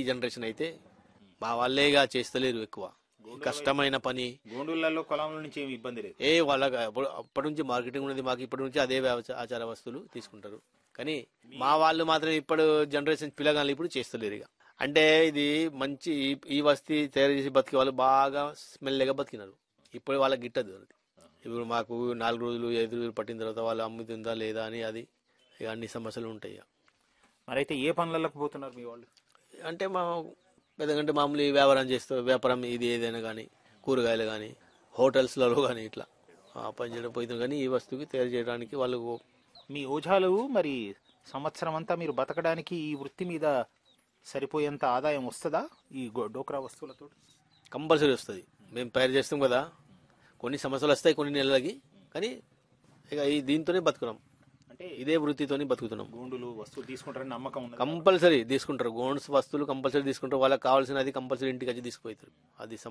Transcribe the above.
Generation అయితే మా వాళ్ళేగా చేస్తలేరు ఎక్కువ కష్టమైన పని గోండులలో కొలంల నుంచి ఏమి ఇబ్బంది లేదు ఏ వాళ్ళ అప్పుడు- అప్పటి నుంచి మార్కెటింగ్ ఉన్నది మాకు ఇప్పటి నుంచి అదే వ్యవస- ఆచార వస్తువులు తీసుకుంటారు కానీ మా వాళ్ళు మాత్రం ఇప్పుడు జనరేషన్ పిల్లగాళ్ళు ఇప్పుడు చేస్తలేరు ఇక అంటే ఇది మంచి ఈ- ఈ వస్తీ తయారు చేసి బతికే వాళ్ళు బాగా స్మెల్గా బతికినారు ఇప్పుడు వాళ్ళకి గిట్టదు అది ఇప్పుడు మాకు నాలుగు రోజులు ఐదు రోజులు పట్టిన తర్వాత వాళ్ళు అమ్ముతుందా లేదా అని అది ఇక అన్ని సమస్యలు ఉంటాయి ఇక. మరైతే ఏ పనులకు పోతున్నారు మీ వాళ్ళు అంటే మా పెద్దగంటే మామూలు ఈ వ్యాపారం చేస్తూ వ్యాపారం ఇది ఏదైనా కానీ కూరగాయలు కానీ హోటల్స్లలో కానీ ఇట్లా ఆ పని చేయడం పోతుంది కానీ ఈ వస్తువుకి తయారు చేయడానికి వాళ్ళు మీ ఓజాలు మరి సంవత్సరం అంతా మీరు బతకడానికి ఈ వృత్తి మీద సరిపోయేంత ఆదాయం వస్తుందా ఈ గో- డోక్రా వస్తువులతో కంపల్సరీ వస్తుంది మేము తయారు చేస్తాం కదా కొన్ని సమస్యలు వస్తాయి కొన్ని నెలలకి కానీ ఇక ఈ దీంతోనే బతుకున్నాం అంటే ఇదే వృత్తితోనే బతుకుతున్నాం గోండులు వస్తువులు తీసుకుంటారని నమ్మకం ఉన్నది కంపల్సరీ తీసుకుంటారు గోన్స్ వస్తువులు కంపల్సరీ తీసుకుంటారు వాళ్ళకి కావాల్సినది కంపల్సరీ ఇంటికి వచ్చి తీసుకుపోతారు అది